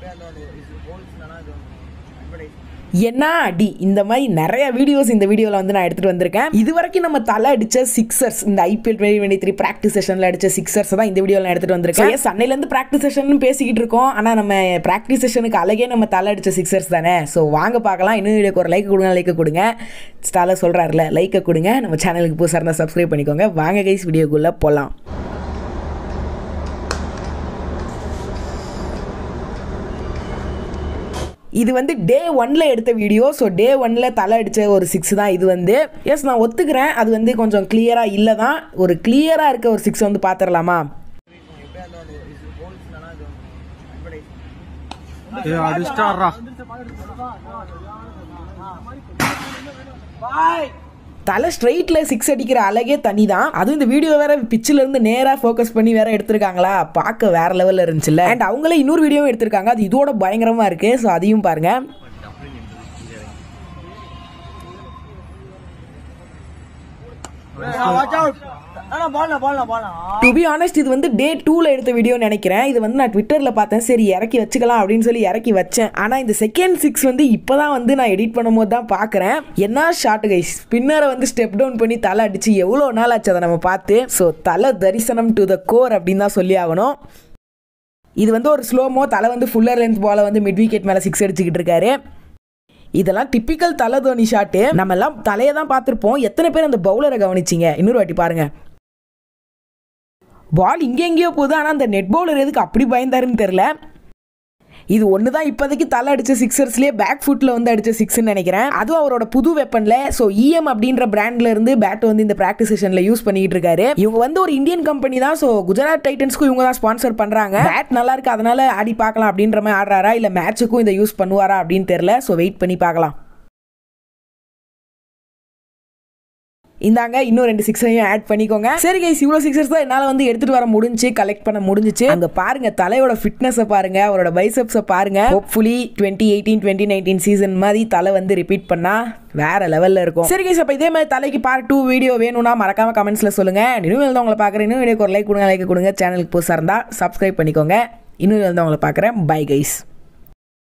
என்ன அடி இந்த மாதிரி நிறைய வீடியோஸ் இந்த வீடியோவில் வந்து நான் எடுத்துகிட்டு வந்திருக்கேன் இது வரைக்கும் நம்ம தலை அடித்த சிக்ஸர்ஸ் இந்த IPL twenty twenty three practice செஷனில் அடித்த சிக்ஸர்ஸ் தான் இந்த வீடியோவில் நான் எடுத்துகிட்டு வந்திருக்கேன் எஸ் அன்னையிலேருந்து ப்ராக்டிஸ் செஷன் பேசிக்கிட்டு இருக்கோம் ஆனால் நம்ம ப்ராக்டிஸ் செஷனுக்கு அழகே நம்ம தலை அடித்த சிக்ஸர்ஸ் தானே ஸோ வாங்க பார்க்கலாம் இன்னும் வீடியோக்கு ஒரு லைக் கொடுங்க லைக் கொடுங்க தலை சொல்கிறாருல லைக்கை கொடுங்க நம்ம சேனலுக்கு புதுசாக இருந்தால் சப்ஸ்கிரைப் பண்ணிக்கோங்க வாங்க கைஸ் வீடியோக்குள்ளே போகலாம் இது வந்து டே ஒன்ல எடுத்த வீடியோ ஸோ டே ஒன்ல தலை அடித்த ஒரு சிக்ஸ் தான் இது வந்து எஸ் நான் ஒத்துக்கிறேன் அது வந்து கொஞ்சம் கிளியராக இல்லை தான் ஒரு கிளியராக இருக்க ஒரு சிக்ஸ் வந்து பார்த்துடலாமா ஏ அடிச்சிட்டாரா தலை ஸ்ட்ரைட்டில் சிக்ஸ் அடிக்கிற அழகே தனி தான் அதுவும் இந்த வீடியோ வேற பிச்சில் இருந்து நேராக ஃபோக்கஸ் பண்ணி வேற எடுத்திருக்காங்களா பார்க்க வேற லெவலில் இருந்துச்சுல்ல அண்ட் அவங்களே இன்னொரு வீடியோவும் எடுத்திருக்காங்க அது இதோட பயங்கரமாக இருக்கு ஸோ அதையும் பாருங்க டு பி ஆனஸ்ட் இது வந்து டே டூவில் எடுத்த வீடியோ நினைக்கிறேன் இது வந்து நான் ட்விட்டரில் பார்த்தேன் சரி இறக்கி வச்சுக்கலாம் அப்படின்னு சொல்லி இறக்கி வச்சேன் ஆனால் இந்த செகண்ட் சிக்ஸ் வந்து இப்போ தான் வந்து நான் எடிட் பண்ணும்போது தான் பார்க்குறேன் என்ன ஷார்ட் கை ஸ்பின்னரை வந்து ஸ்டெப் டவுன் பண்ணி தலை அடிச்சு எவ்வளோ நாள் ஆச்சு அதை நம்ம பார்த்து ஸோ தலை தரிசனம் டு த கோர் அப்படின்னு தான் சொல்லி ஆகணும் இது வந்து ஒரு ஸ்லோமோ தலை வந்து ஃபுல்லர் லென்த் பாலை வந்து மிட் விக்கெட் மேலே சிக்ஸ் அடிச்சுக்கிட்டு இருக்காரு இதெல்லாம் டிப்பிக்கல் தலை தோனி ஷாட்டு நம்ம எல்லாம் தலையை தான் பார்த்துருப்போம் எத்தனை பேர் அந்த பவுலரை கவனிச்சிங்க இன்னொரு வாட்டி பாருங்க பால் இங்கே எங்கேயோ போகுது ஆனால் அந்த நெட் பவுலர் எதுக்கு அப்படி பயந்தாருன்னு தெரில இது ஒன்று தான் இப்போதைக்கு தலை அடித்த சிக்ஸர்ஸ்லேயே பேக் ஃபுட்டில் வந்து அடித்த சிக்ஸ்னு நினைக்கிறேன் அதுவும் அவரோட புது வெப்பனில் ஸோ இஎம் அப்படின்ற பிராண்ட்ல இருந்து பேட் வந்து இந்த ப்ராக்டிஸ் செஷனில் யூஸ் பண்ணிட்டு இருக்காரு இவங்க வந்து ஒரு இந்தியன் கம்பெனி தான் ஸோ குஜராத் டைட்டன்ஸ்க்கும் இவங்க தான் ஸ்பான்சர் பண்ணுறாங்க பேட் நல்லா இருக்கு அதனால ஆடி பார்க்கலாம் அப்படின்ற மாதிரி ஆடுறாரா இல்லை மேட்சுக்கும் இதை யூஸ் பண்ணுவாரா அப்படின்னு தெரில ஸோ வெயிட் பண்ணி பார்க்கலாம் இந்தாங்க இன்னும் ரெண்டு சிக்ஸரையும் ஆட் பண்ணிக்கோங்க சரி கைஸ் இவ்வளோ சிக்ஸர்ஸ் தான் என்னால் வந்து எடுத்துட்டு வர முடிஞ்சு கலெக்ட் பண்ண முடிஞ்சிச்சு அங்கே பாருங்க தலையோட ஃபிட்னஸை பாருங்க அவரோட பைசப்ஸை பாருங்க hopefully twenty eighteen twenty nineteen season மாதிரி தலை வந்து ரிப்பீட் பண்ணா வேற லெவலில் இருக்கும் சரி கைஸ் அப்போ இதே மாதிரி தலைக்கு பார்ட் டூ வீடியோ வேணும்னா மறக்காம கமெண்ட்ஸ்ல சொல்லுங்க இன்னும் எழுத உங்களை பார்க்குறேன் இன்னும் வீடியோக்கு ஒரு லைக் கொடுங்க லைக் கொடுங்க சேனலுக்கு புதுசாக இருந்தால் சப்ஸ்கிரைப் பண்ணிக்கோங்க இன்னும் எழுத உங்களை பார்க்குறேன் பை கைஸ்